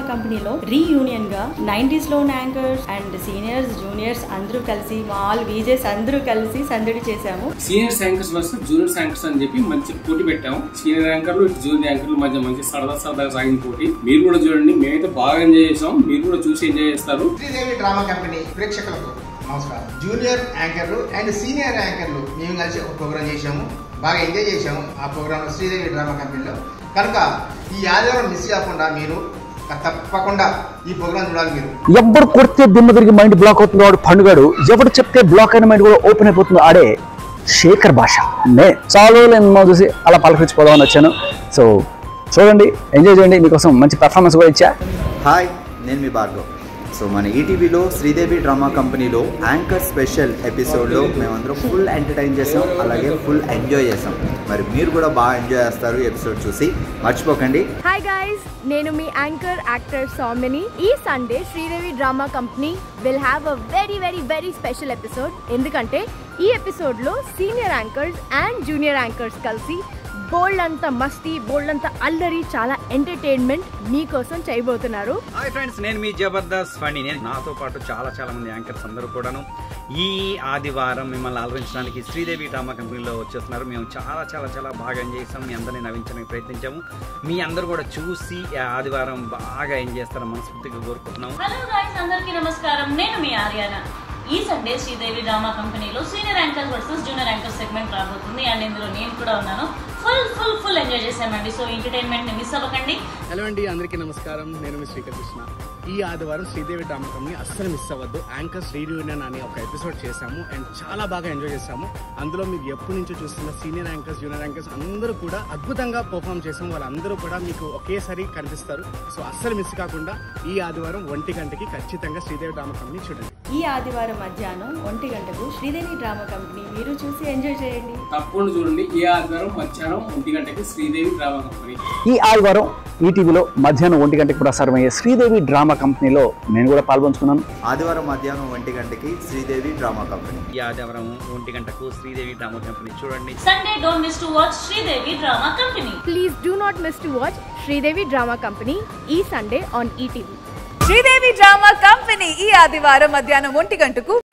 కంపెనీలో రీయూనియన్ గా నైన్టీస్ లో యాంకర్స్ అండ్ సీనియర్స్ జూనియర్స్ అందరూ కలిసి మా ఆల్ వీజెస్ అందరూ కలిసి సందడి చేశాము senior anchors versus junior anchors అని చెప్పి మంచి పోటీ పెట్టాము సీనియర్ యాంకర్లు ఇటు జూనియర్ యాంకర్లు మధ్య మంచి సరదా సరదాగా సాగిన పోటీ మీరు కూడా చూడండి మేమైతే బాగా ఎంజాయ్ చేసాం మీరు కూడా చూసి ఎంజాయ్ చేస్తారు శ్రీదేవి డ్రామా కంపెనీ ప్రేక్షకులకు నమస్కారం జూనియర్ యాంకర్లు అండ్ సీనియర్ యాంకర్లు మేము కలిసి ఒక ప్రోగ్రామ్ చేశాము బాగా ఎంజాయ్ చేశాము ఆ ప్రోగ్రామ్ శ్రీదేవి డ్రామా కంపెనీలో కనుక ఈ ఆదివారం మిస్ కాకుండా మీరు తప్పకుండా ఈ ప్రోగ్రామ్ చూడాలి మీరు ఎవడు కొడితే దిమ్మ తిరిగి మైండ్ బ్లాక్ అవుతుందో వాడు పండుగాడు ఎవడు చెప్తే బ్లాక్ అయిన మైండ్ కూడా ఓపెన్ అయిపోతుందో ఆడే శేఖర్ భాష నే చాలు నేను చూసి అలా పలకరించిపోదామని వచ్చాను సో చూడండి ఎంజాయ్ చేయండి మీకోసం మంచి పెర్ఫార్మెన్స్ కూడా ఇచ్చా హాయ్ నేను మీ భార్గవ్ సో మన ఈటీవీలో శ్రీదేవి డ్రామా కంపెనీలో యాంకర్ స్పెషల్ ఎపిసోడ్లో మేమందరం ఫుల్ ఎంటర్టైన్ చేసాం అలాగే ఫుల్ ఎంజాయ్ చేసాం మరి మీరు కూడా బాగా ఎంజాయ్ చేస్తారు ఈ ఎపిసోడ్ చూసి మర్చిపోకండి హాయ్ గైస్ నేను మీ యాంకర్ యాక్టర్ సౌమిని ఈ Sunday Sridevi drama company will have a very very very special episode ఎందుకంటే ఈ ఎపిసోడ్లో senior anchors and junior anchors కలిసి బోల్డ్ అంత మస్తీ బోల్డ్ అంత అల్లరి చాలా ఎంటర్టైన్మెంట్ మీకోసం చేయబోతున్నారు హాయ్ ఫ్రెండ్స్ నేను మీ జబర్దస్త్ ఫణి నేను నాతో పాటు చాలా చాలా మంది యాంకర్స్ అందరూ కూడాను ఈ ఆదివారం మిమ్మల్ని అలరించడానికి శ్రీదేవి డ్రామా కంపెనీలో వచ్చేస్తున్నారు మేము చాలా చాలా చాలా బాగా ఎంజాయ్ చేస్తాం మీ అందరినీ నవ్వించడానికి ప్రయత్నించాము మీ అందరూ కూడా చూసి ఈ ఆదివారం బాగా ఎంజాయ్ చేస్తారని మనస్ఫూర్తిగా కోరుకుంటున్నాము హలో గాయ్స్ అందరికీ నమస్కారం నేను మీ ఆర్యాన ఈ సండే శ్రీదేవి డ్రామా కంపెనీలో senior anchor versus junior anchor segment రాబోతుంది అండ్ ఇందులో నేను కూడా ఉన్నాను ఫుల్ ఫుల్ ఫుల్ ఎంజాయ్ చేశామండి సో ఎంటర్టైన్మెంట్ ని మిస్ అవ్వకండి హలో అండి అందరికీ నమస్కారం నేను మీ శ్రీకర్ కృష్ణ ఈ ఆదివారం శ్రీదేవి డ్రామా కంపెనీ అస్సలు మిస్ అవ్వద్దు యాంకర్స్ రీయూనియన్ అని ఒక ఎపిసోడ్ చేశాము అండ్ చాలా బాగా ఎంజాయ్ చేశాము అందులో మీరు ఎప్పటి నుంచో చూస్తున్న సీనియర్ యాంకర్స్ జూనియర్ యాంకర్స్ అందరూ కూడా అద్భుతంగా పర్ఫామ్ చేసాం వాళ్ళందరూ కూడా మీకు ఒకేసారి కనిపిస్తారు సో అస్సలు మిస్ కాకుండా ఈ ఆదివారం ఒంటి గంటకి ఖచ్చితంగా శ్రీదేవి డ్రామా కంపెనీ చూడండి ఈ ఆదివారం మధ్యాహ్నం ఒంటి గంటకు శ్రీదేవి డ్రామా కంపెనీ మీరు చూసి ఎంజాయ్ చేయండి తప్పకుండా చూడండి ఈ ఆదివారం మధ్యాహ్నం ఒంటి గంటకి శ్రీదేవి డ్రామా కంపెనీ ఈ ఆదివారం ఈటీవీలో మధ్యాహ్నం ఒంటి గంటకి ప్రసారమయ్యే శ్రీదేవి డ్రామా కంపెనీలో నేను కూడా పాల్పంచుకున్నాను ఆదివారం మధ్యాహ్నం ఒంటి గంటకి శ్రీదేవి డ్రామా కంపెనీ ఈ ఆదివారం ఒంటి గంటకు శ్రీదేవి డ్రామా కంపెనీ చూడండి Sunday don't miss to watch Sridevi drama company please do not miss to watch Sridevi drama company ఈ Sunday on ETV Sridevi drama company ఈ ఆదివారం మధ్యాహ్నం ఒంటి గంటకు